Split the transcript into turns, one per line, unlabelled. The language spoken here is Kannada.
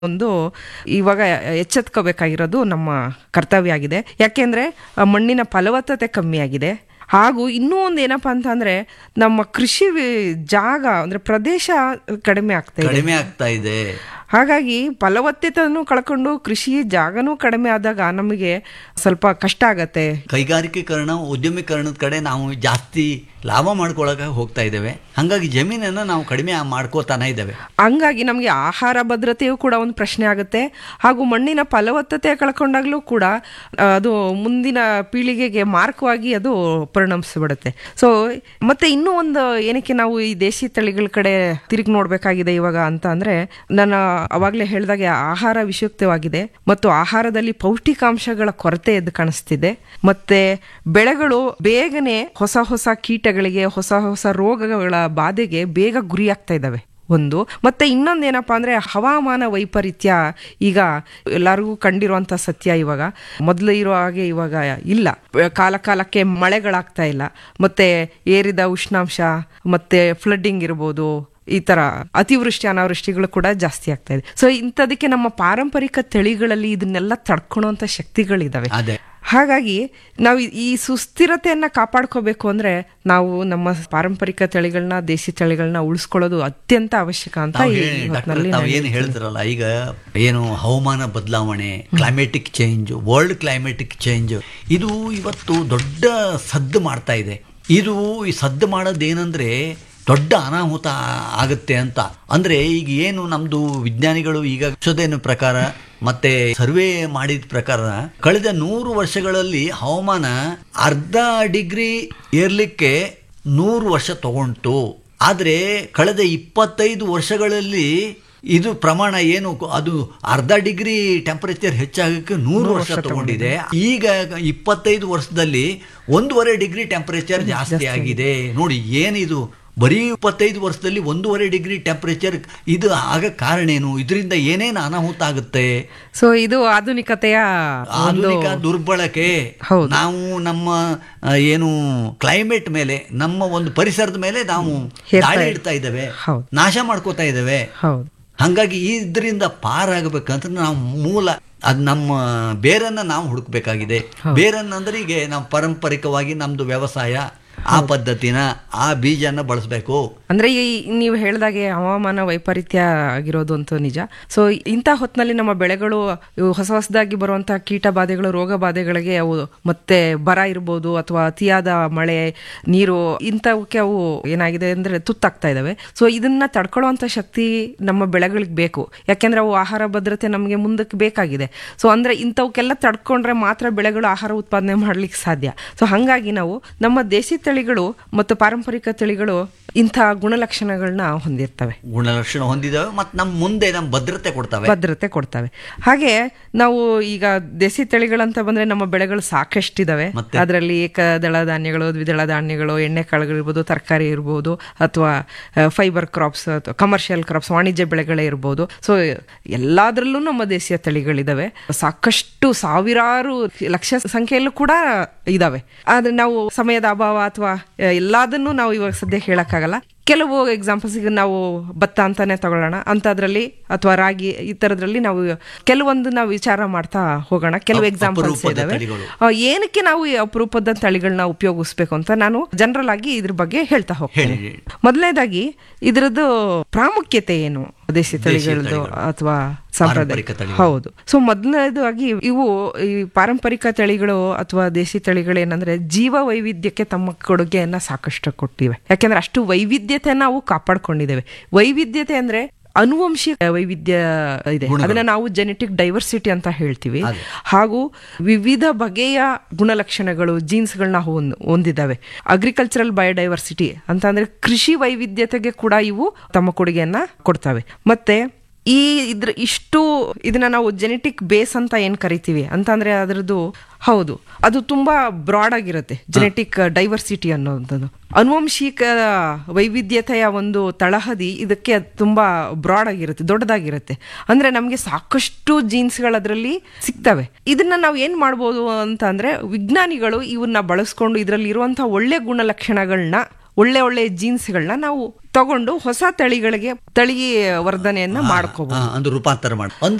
ಒಂದು ಇವಾಗ ಎಚ್ಚೆತ್ಕೋಬೇಕಾಗಿರೋದು ನಮ್ಮ ಕರ್ತವ್ಯ ಆಗಿದೆ ಯಾಕೆಂದ್ರೆ ಆ ಮಣ್ಣಿನ ಫಲವತ್ತತೆ ಕಮ್ಮಿ ಆಗಿದೆ ಹಾಗೂ ಇನ್ನೂ ಒಂದು ಏನಪ್ಪಾ ಅಂತ ಅಂದ್ರೆ ನಮ್ಮ ಕೃಷಿ ವಿ- ಜಾಗ ಅಂದ್ರೆ ಪ್ರದೇಶ ಕಡಿಮೆ ಆಗ್ತಾ ಇದೆ
ಕಡಿಮೆ ಆಗ್ತಾ ಇದೆ
ಹಾಗಾಗಿ ಫಲವತ್ತತೆಯನ್ನು ಕಳ್ಕೊಂಡು ಕೃಷಿ ಜಾಗನೂ ಕಡಿಮೆ ಆದಾಗ ನಮಗೆ ಸ್ವಲ್ಪ ಕಷ್ಟ ಆಗತ್ತೆ
ಕೈಗಾರಿಕೀಕರಣ ಉದ್ಯಮೀಕರಣದ ಕಡೆ ನಾವು ಜಾಸ್ತಿ ಲಾಭ ಮಾಡ್ಕೊಳಕ್ಕೆ ಹೋಗ್ತಾ ಇದ್ದೇವೆ ಹಾಗಾಗಿ ಜಮೀನನ್ನು ನಾವು ಕಡಿಮೆ ಮಾಡ್ಕೋತಾನೆ ಇದ್ದೇವೆ
ಹಂಗಾಗಿ ನಮಗೆ ಆಹಾರ ಭದ್ರತೆಯೂ ಕೂಡ ಒಂದು ಪ್ರಶ್ನೆ ಆಗುತ್ತೆ ಹಾಗೂ ಮಣ್ಣಿನ ಫಲವತ್ತತೆ ಕಳ್ಕೊಂಡಾಗ್ಲೂ ಕೂಡ ಆ, ಅದು ಮುಂದಿನ ಪೀಳಿಗೆಗೆ ಮಾರ್ಕವಾಗಿ ಅದು ಪರಿಣಮಿಸ್ಬಿಡುತ್ತೆ ಸೊ ಮತ್ತೆ ಇನ್ನೂ ಒಂದು ಏನಕ್ಕೆ ನಾವು ಈ ದೇಶಿ ತಳಿಗಳ ಕಡೆ ತಿರುಗಿ ನೋಡ್ಬೇಕಾಗಿದೆ ಇವಾಗ ಅಂತ ಅಂದ್ರೆ ನಾನು ಅವಾಗಲೇ ಹೇಳಿದಾಗೆ ಆಹಾರ ವಿಷಯುಕ್ತವಾಗಿದೆ ಮತ್ತು ಆಹಾರದಲ್ಲಿ ಪೌಷ್ಟಿಕಾಂಶಗಳ ಕೊರತೆ ಎದ್ದು ಕಾಣಿಸ್ತಿದೆ ಮತ್ತೆ ಬೆಳೆಗಳು ಬೇಗನೆ ಹೊಸ ಹೊಸ ಕೀಟಗಳಿಗೆ ಹೊಸ ಹೊಸ ರೋಗಗಳ ಬಾಧೆಗೆ ಬೇಗ ಗುರಿಯಾಗ್ತಾ ಇದ್ದಾವೆ ಒಂದು ಮತ್ತೆ ಇನ್ನೊಂದು ಏನಪ್ಪಾ ಅಂದ್ರೆ ಹವಾಮಾನ ವೈಪರೀತ್ಯ ಈಗ ಎಲ್ಲರಿಗೂ ಕಂಡಿರುವಂತ ಸತ್ಯ ಇವಾಗ ಮೊದಲು ಇರೋ ಹಾಗೆ ಇವಾಗ ಇಲ್ಲ ಕಾಲ ಕಾಲಕ್ಕೆ ಮಳೆಗಳಾಗ್ತಾ ಇಲ್ಲ ಮತ್ತೆ ಏರಿದ ಉಷ್ಣಾಂಶ ಮತ್ತೆ ಫ್ಲಡ್ಡಿಂಗ್ ಇರ್ಬೋದು ಈ ತರ ಅತಿವೃಷ್ಟಿ ಅನಾವೃಷ್ಟಿಗಳು ಕೂಡ ಜಾಸ್ತಿ ಆಗ್ತಾ ಇದೆ ಸೊ ಇಂಥದಕ್ಕೆ ನಮ್ಮ ಪಾರಂಪರಿಕ ತಳಿಗಳಲ್ಲಿ ಇದನ್ನೆಲ್ಲ ತಡ್ಕೊಳೋಂಥ ಶಕ್ತಿಗಳಿದಾವೆ
ಅದೇ
ಹಾಗಾಗಿ ನಾವು ಈ- ಈ ಸುಸ್ಥಿರತೆಯನ್ನ ಕಾಪಾಡ್ಕೋಬೇಕು ಅಂದ್ರೆ ನಾವು ನಮ್ಮ ಪಾರಂಪರಿಕ ತಳಿಗಳನ್ನ ದೇಸಿ ತಳಿಗಳನ್ನ ಉಳಿಸ್ಕೊಳ್ಳೋದು ಅತ್ಯಂತ ಅವಶ್ಯಕ ಅಂತ
ತಾವು
ಈ
ಹೇಳಿ ಡಾಕ್ಟರ್
ಹೊತ್ನಲ್ಲಿ
ತಾವು
ನಾನು
ಏನು ಹೇಳ್ತಿರಲ್ಲ ಈಗ ಏನು ಹವಾಮಾನ ಬದಲಾವಣೆ climatic change world climatic change ಇದು ಇವತ್ತು ದೊಡ್ಡ ಸದ್ದು ಮಾಡ್ತಾ ಇದೆ ಇದು ಈ ಸದ್ದು ಮಾಡೋದೇನೆಂದ್ರೆ ದೊಡ್ಡ ಅನಾಹುತ ಆಗುತ್ತೆ ಅಂತ ಅಂದ್ರೆ ಈಗ ಏನು ನಮ್ದು ವಿಜ್ಞಾನಿಗಳು ಈಗ ಸಂಶೋಧನೆ ಪ್ರಕಾರ ಮತ್ತೆ ಸರ್ವೆ ಮಾಡಿದ ಪ್ರಕಾರ ಕಳೆದ ನೂರು ವರ್ಷಗಳಲ್ಲಿ ಹವಾಮಾನ ಅರ್ಧ ಡಿಗ್ರಿ ಏರ್ಲಿಕ್ಕೆ ನೂರು ವರ್ಷ ತಗೊಂಡು ಆದರೆ ಕಳೆದ ಇಪ್ಪತ್ತೈದು ವರ್ಷಗಳಲ್ಲಿ ಇದು ಪ್ರಮಾಣ ಏನು ಅದು ಅರ್ಧ ಡಿಗ್ರಿ ಟೆಂಪರೇಚರ್ ಹೆಚ್ಚಾಗಕ್ಕೆ ನೂರು ವರ್ಷ ತಗೊಂಡಿದೆ ಈಗ ಇಪ್ಪತ್ತೈದು ವರ್ಷದಲ್ಲಿ ಒಂದೂವರೆ ಡಿಗ್ರಿ ಟೆಂಪರೇಚರ್ ಜಾಸ್ತಿ ಆಗಿದೆ ನೋಡಿ ಏನಿದು ಬರೀ ಇಪ್ಪತ್ತೈದು ವರ್ಷದಲ್ಲಿ ಒಂದೂವರೆ ಡಿಗ್ರಿ ಟೆಂಪರೇಚರ್ ಇದು ಆಗ ಕಾರಣ ಏನು ಇದರಿಂದ ಏನೇನು ಅನಾಹುತ ಆಗುತ್ತೆ
ಸೊ ಇದು ಆಧುನಿಕತೆಯ ಒಂದು
ಆಧುನಿಕ ದುರ್ಬಳಕೆ
ಹೌದು.
ನಾವು ನಮ್ಮ ಆ, ಏನು ಕ್ಲೈಮೇಟ್ ಮೇಲೆ ನಮ್ಮ ಒಂದು ಪರಿಸರದ ಮೇಲೆ ನಾವು
ಹೇರ್ತಾ
ದಾಳಿ
ಇದ್ದೀವಿ.
ಇಡ್ತಾ ಇದ್ದೇವೆ
ಹೌದು.
ನಾಶ ಮಾಡ್ಕೋತಾ ಇದ್ದೇವೆ
ಹೌದು
ಹಂಗಾಗಿ ಇದರಿಂದ ಪಾರಾಗಬೇಕಂತ ನಾವು ಮೂಲ ಅದು ನಮ್ಮ ಬೇರನ್ನ ನಾವು ಹುಡುಕ್ಬೇಕಾಗಿದೆ ಬೇರನ್ನ ಅಂದ್ರೆ ಈಗ ನಾವು ಪಾರಂಪರಿಕವಾಗಿ ನಮ್ದು ವ್ಯವಸಾಯ ಆ ಪದ್ಧತಿನ ಆ ಬೀಜನ ಬಳಸಬೇಕು
ಅಂದ್ರೆ ಈ ನೀವು ಹೇಳ್ದಾಗೆ ಹವಾಮಾನ ವೈಪರೀತ್ಯ ಆಗಿರೋದು ಅಂತೂ ನಿಜ ಸೊ ಇಂಥ ಹೊತ್ತಿನಲ್ಲಿ ನಮ್ಮ ಬೆಳೆಗಳು ಇವು ಹೊಸ ಹೊಸದಾಗಿ ಬರುವಂತಹ ಕೀಟ ಬಾಧೆಗಳು ರೋಗ ಬಾಧೆಗಳಿಗೆ ಅವು ಮತ್ತೆ ಬರ ಇರ್ಬೋದು ಅಥವಾ ಅತಿಯಾದ ಮಳೆ ನೀರು ಇಂಥವಕ್ಕೆ ಅವು ಏನಾಗಿದೆ ಅಂದ್ರೆ ತುತ್ತಾಗ್ತಾ ಇದಾವೆ ಸೊ ಇದನ್ನ ತಡ್ಕೊಳ್ಳುವಂತ ಶಕ್ತಿ ನಮ್ಮ ಬೆಳೆಗಳಿಗೆ ಬೇಕು ಯಾಕೆಂದ್ರೆ ಅವು ಆಹಾರ ಭದ್ರತೆ ನಮಗೆ ಮುಂದಕ್ಕೆ ಬೇಕಾಗಿದೆ ಸೊ ಅಂದ್ರೆ ಇಂಥವಕ್ಕೆಲ್ಲ ತಡ್ಕೊಂಡ್ರೆ ಮಾತ್ರ ಬೆಳೆಗಳು ಆಹಾರ ಉತ್ಪಾದನೆ ಮಾಡ್ಲಿಕ್ಕೆ ಸಾಧ್ಯ ಸೊ ಹಂಗಾಗಿ ನಾವು ನಮ್ಮ ದೇಸಿ ತಳಿಗಳು ಮತ್ತು ಪಾರಂಪರಿಕ ತಳಿಗಳು ಇಂಥ ಗುಣಲಕ್ಷಣಗಳನ್ನ ಹೊಂದಿರ್ತವೆ
ಗುಣಲಕ್ಷಣ ಹೊಂದಿದಾವೆ ಮತ್ತು ನಮ್ಮ ಮುಂದೆ ನಮ್ಮ ಭದ್ರತೆ ಕೊಡ್ತವೆ
ಭದ್ರತೆ ಕೊಡ್ತವೆ ಹಾಗೆ ನಾವು ಈಗ ದೇಸಿ ತಳಿಗಳಂತ ಬಂದ್ರೆ ನಮ್ಮ ಬೆಳೆಗಳು ಸಾಕಷ್ಟಿದಾವೆ
ಮತ್ತೆ?
ಅದರಲ್ಲಿ ಏಕದಳ ಧಾನ್ಯಗಳು ದ್ವಿದಳ ಧಾನ್ಯಗಳು ಎಣ್ಣೆ ಕಾಳುಗಳಿರ್ಬೋದು ತರಕಾರಿ ಇರ್ಬೋದು ಅಥವಾ ಫೈಬರ್ ಕ್ರಾಪ್ಸ್ ಅಥವಾ ಕಮರ್ಷಿಯಲ್ ಕ್ರಾಪ್ಸ್ ವಾಣಿಜ್ಯ ಬೆಳೆಗಳೇ ಇರ್ಬೋದು ಸೊ ಎಲ್ಲಾದ್ರಲ್ಲೂ ನಮ್ಮ ದೇಶೀಯ ತಳಿಗಳಿದಾವೆ ಸಾಕಷ್ಟು ಸಾವಿರಾರು ಲಕ್ಷ ಸಂಖ್ಯೆಯಲ್ಲೂ ಕೂಡ ಇದಾವೆ ಆದ್ರೆ ನಾವು ಸಮಯದ ಅಭಾವ ಅಥವಾ ಎಲ್ಲದನ್ನು ನಾವು ಇವಾಗ ಸದ್ಯ ಹೇಳಕ್ಕಾಗಲ್ಲ ಕೆಲವು ಎಕ್ಸಾಂಪಲ್ಸ್ ಈಗ ನಾವು ಭತ್ತ ಅಂತಾನೆ ತಗೊಳ್ಳೋಣ ಅಂತದ್ರಲ್ಲಿ ಅಥವಾ ರಾಗಿ ಈ ತರದ್ರಲ್ಲಿ ನಾವು ಕೆಲವೊಂದು ನಾವು ವಿಚಾರ ಮಾಡ್ತಾ ಹೋಗೋಣ ಕೆಲವು
ಅಪ್-
ಎಕ್ಸಾಂಪಲ್ಸ್
ಅಪರೂಪದ
ಇದಾವೆ
ತಳಿಗಳು.
ಆ, ಏನಕ್ಕೆ ನಾವು ಈ ಅಪರೂಪದ ತಳಿಗಳನ್ನ ಉಪಯೋಗಿಸ್ಬೇಕು ಅಂತ ನಾನು ಜನರಲ್ ಆಗಿ ಇದ್ರ ಬಗ್ಗೆ ಹೇಳ್ತಾ ಹೋಗ್ತೇನೆ
ಹೇಳಿ.
ಮೊದಲನೇದಾಗಿ ಇದ್ರದ್ದು ಪ್ರಾಮುಖ್ಯತೆ ಏನು ದೇಸಿ ತಳಿಗಳದ್ದು
ತಳಿಗಳು.
ಅಥವಾ
ಪಾರಂಪರಿಕ
ಸಾಂಪ್ರದಾಯಿಕ
ತಳಿಗಳು.
ಹೌದು ಸೊ ಮೊದಲನೇದಾಗಿ ಇವು ಈ ಪಾರಂಪರಿಕ ತಳಿಗಳು ಅಥವಾ ದೇಸಿ ತಳಿಗಳು ಏನಂದ್ರೆ ಜೀವ ವೈವಿಧ್ಯಕ್ಕೆ ತಮ್ಮ ಕೊಡುಗೆಯನ್ನ ಸಾಕಷ್ಟು ಕೊಟ್ಟಿವೆ ಯಾಕೆಂದ್ರೆ ಅಷ್ಟು ವೈವಿಧ್ಯತೆ ನಾವು ಕಾಪಾಡ್ಕೊಂಡಿದ್ದೇವೆ ವೈವಿಧ್ಯತೆ ಅಂದ್ರೆ ಅನುವಂಶಿಕ ವೈವಿಧ್ಯ ಇದೆ ಅದನ್ನ ನಾವು ಜೆನೆಟಿಕ್ ಡೈವರ್ಸಿಟಿ ಅಂತ ಹೇಳ್ತೀವಿ
ಅದೇ.
ಹಾಗೂ ವಿವಿಧ ಬಗೆಯ ಗುಣಲಕ್ಷಣಗಳು ಜೀನ್ಸ್ಗಳನ್ನ ಹೊಂದಿದ್ದಾವೆ ಅಗ್ರಿಕಲ್ಚರಲ್ ಬಯೋಡೈವರ್ಸಿಟಿ ಅಂತ ಅಂದ್ರೆ ಕೃಷಿ ವೈವಿಧ್ಯತೆಗೆ ಕೂಡ ಇವು ತಮ್ಮ ಕೊಡುಗೆಯನ್ನ ಕೊಡ್ತವೆ ಮತ್ತೆ ಈ ಇದ್ರ ಇಷ್ಟು ಇದನ್ನ ನಾವು ಜೆನೆಟಿಕ್ ಬೇಸ್ ಅಂತ ಏನ್ ಕರಿತೀವಿ ಅಂತ ಅಂದ್ರೆ ಅದರದ್ದು ಹೌದು ಅದು ತುಂಬಾ ಬ್ರಾಡ್ ಆಗಿರುತ್ತೆ ಜೆನೆಟಿಕ್ ಡೈವರ್ಸಿಟಿ ಅನ್ನೋಂಥದ್ದು ಅನುವಂಶಿಕ ವೈವಿಧ್ಯತೆಯ ಒಂದು ತಳಹದಿ ಇದಕ್ಕೆ ತುಂಬಾ ಬ್ರಾಡ್ ಆಗಿರುತ್ತೆ ದೊಡ್ಡದಾಗಿರುತ್ತೆ ಅಂದ್ರೆ ನಮಗೆ ಸಾಕಷ್ಟು ಜೀನ್ಸ್ಗಳು ಅದರಲ್ಲಿ ಸಿಗ್ತವೆ ಇದನ್ನ ನಾವು ಏನ್ ಮಾಡ್ಬೋದು ಅಂತ ಅಂದ್ರೆ ವಿಜ್ಞಾನಿಗಳು ಇವನ್ನ ಬಳಸ್ಕೊಂಡು ಇದರಲ್ಲಿ ಇರುವಂತಹ ಒಳ್ಳೆ ಗುಣಲಕ್ಷಣಗಳನ್ನ ಒಳ್ಳೆ ಒಳ್ಳೆ ಜೀನ್ಸ್ಗಳನ್ನ ನಾವು ತಗೊಂಡು ಹೊಸ ತಳಿಗಳಿಗೆ ತಳಿ ವರ್ಧನೆಯನ್ನ ಮಾಡ್ಕೋಬಹುದು
ಅಂದ್ರೆ ರೂಪಾಂತರ ಮಾಡಿ